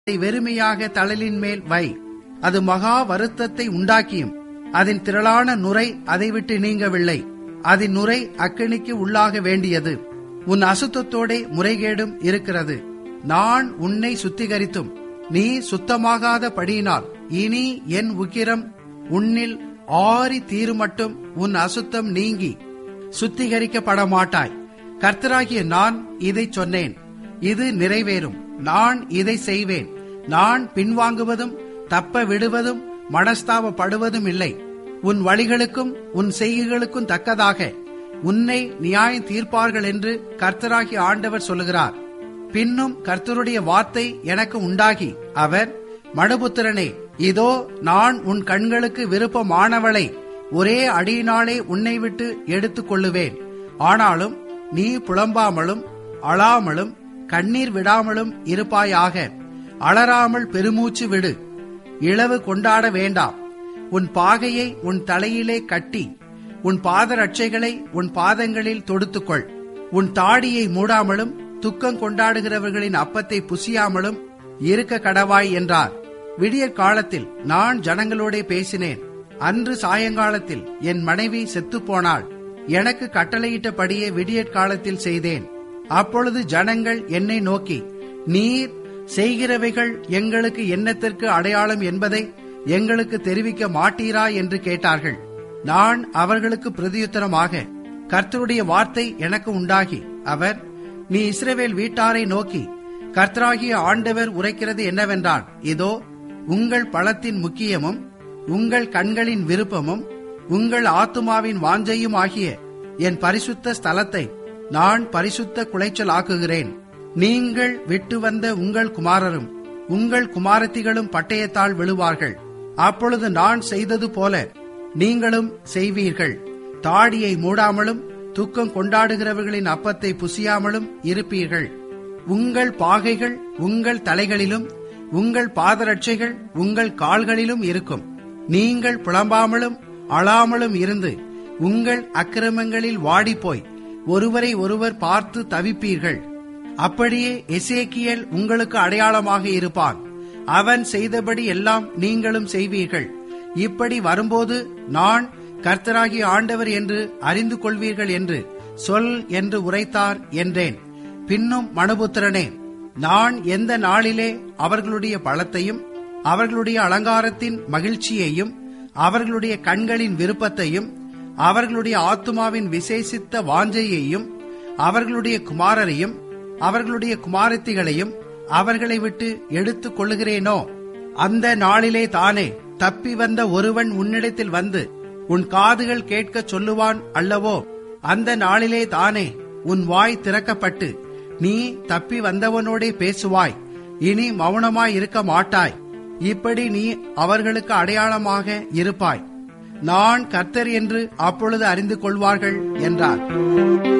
அதை வெறுமையாக தழலின் மேல் வை அது மகா வருத்தத்தை உண்டாக்கியும் அதன் திரளான நுரை அதை விட்டு நீங்கவில்லை அதன் நுரை அக்கினிக்கு உள்ளாக வேண்டியது உன் அசுத்தத்தோடே முறைகேடும் இருக்கிறது நான் உன்னை சுத்திகரித்தும் நீ சுத்தமாகாத படியினால் இனி என் உக்கிரம் உன்னில் ஆறி தீருமட்டும் உன் அசுத்தம் நீங்கி சுத்திகரிக்கப்பட மாட்டாய் கர்த்தராகிய நான் இதை சொன்னேன் இது நிறைவேறும் நான் இதை செய்வேன் நான் பின்வாங்குவதும் தப்ப விடுவதும் மனஸ்தாபப்படுவதும் இல்லை உன் வழிகளுக்கும் உன் செய்கைகளுக்கும் தக்கதாக உன்னை நியாயம் தீர்ப்பார்கள் என்று கர்த்தராகிய ஆண்டவர் சொல்லுகிறார் பின்னும் கர்த்தருடைய வார்த்தை எனக்கு உண்டாகி அவர் மனுபுத்திரனே இதோ நான் உன் கண்களுக்கு விருப்பமானவளை ஒரே அடியினாலே உன்னை விட்டு எடுத்துக் கொள்ளுவேன் ஆனாலும் நீ புலம்பாமலும் அழாமலும் கண்ணீர் விடாமலும் இருப்பாயாக அலறாமல் பெருமூச்சு விடு இளவு கொண்டாட வேண்டாம் உன் பாகையை உன் தலையிலே கட்டி உன் பாதரட்சைகளை உன் பாதங்களில் தொடுத்துக்கொள் உன் தாடியை மூடாமலும் துக்கம் கொண்டாடுகிறவர்களின் அப்பத்தை புசியாமலும் இருக்க கடவாய் என்றார் விடியற் காலத்தில் நான் ஜனங்களோடே பேசினேன் அன்று சாயங்காலத்தில் என் மனைவி செத்துப்போனாள் எனக்கு கட்டளையிட்டபடியே விடியற் காலத்தில் செய்தேன் அப்பொழுது ஜனங்கள் என்னை நோக்கி நீர் செய்கிறவைகள் எங்களுக்கு என்னத்திற்கு அடையாளம் என்பதை எங்களுக்கு தெரிவிக்க மாட்டீரா என்று கேட்டார்கள் நான் அவர்களுக்கு பிரதியுத்தரமாக கர்த்தருடைய வார்த்தை எனக்கு உண்டாகி அவர் நீ இஸ்ரவேல் வீட்டாரை நோக்கி கர்த்தராகிய ஆண்டவர் உரைக்கிறது என்னவென்றால் இதோ உங்கள் பழத்தின் முக்கியமும் உங்கள் கண்களின் விருப்பமும் உங்கள் ஆத்துமாவின் வாஞ்சையும் ஆகிய என் பரிசுத்த ஸ்தலத்தை நான் பரிசுத்த குலைச்சல் ஆக்குகிறேன் நீங்கள் விட்டு வந்த உங்கள் குமாரரும் உங்கள் குமாரத்திகளும் பட்டயத்தால் விழுவார்கள் அப்பொழுது நான் செய்தது போல நீங்களும் செய்வீர்கள் தாடியை மூடாமலும் துக்கம் கொண்டாடுகிறவர்களின் அப்பத்தை புசியாமலும் இருப்பீர்கள் உங்கள் பாகைகள் உங்கள் தலைகளிலும் உங்கள் பாதரட்சைகள் உங்கள் கால்களிலும் இருக்கும் நீங்கள் புலம்பாமலும் அழாமலும் இருந்து உங்கள் அக்கிரமங்களில் வாடிப்போய் ஒருவரை ஒருவர் பார்த்து தவிப்பீர்கள் அப்படியே எசேக்கியல் உங்களுக்கு அடையாளமாக இருப்பான் அவன் செய்தபடி எல்லாம் நீங்களும் செய்வீர்கள் இப்படி வரும்போது நான் கர்த்தராகிய ஆண்டவர் என்று அறிந்து கொள்வீர்கள் என்று சொல் என்று உரைத்தார் என்றேன் பின்னும் மனுபுத்திரனே நான் எந்த நாளிலே அவர்களுடைய பழத்தையும் அவர்களுடைய அலங்காரத்தின் மகிழ்ச்சியையும் அவர்களுடைய கண்களின் விருப்பத்தையும் அவர்களுடைய ஆத்துமாவின் விசேஷித்த வாஞ்சையையும் அவர்களுடைய குமாரரையும் அவர்களுடைய குமாரத்திகளையும் அவர்களை விட்டு எடுத்துக் கொள்ளுகிறேனோ அந்த நாளிலே தானே தப்பி வந்த ஒருவன் உன்னிடத்தில் வந்து உன் காதுகள் கேட்கச் சொல்லுவான் அல்லவோ அந்த நாளிலே தானே உன் வாய் திறக்கப்பட்டு நீ தப்பி வந்தவனோடே பேசுவாய் இனி மௌனமாய் இருக்க மாட்டாய் இப்படி நீ அவர்களுக்கு அடையாளமாக இருப்பாய் நான் கர்த்தர் என்று அப்பொழுது அறிந்து கொள்வார்கள் என்றார்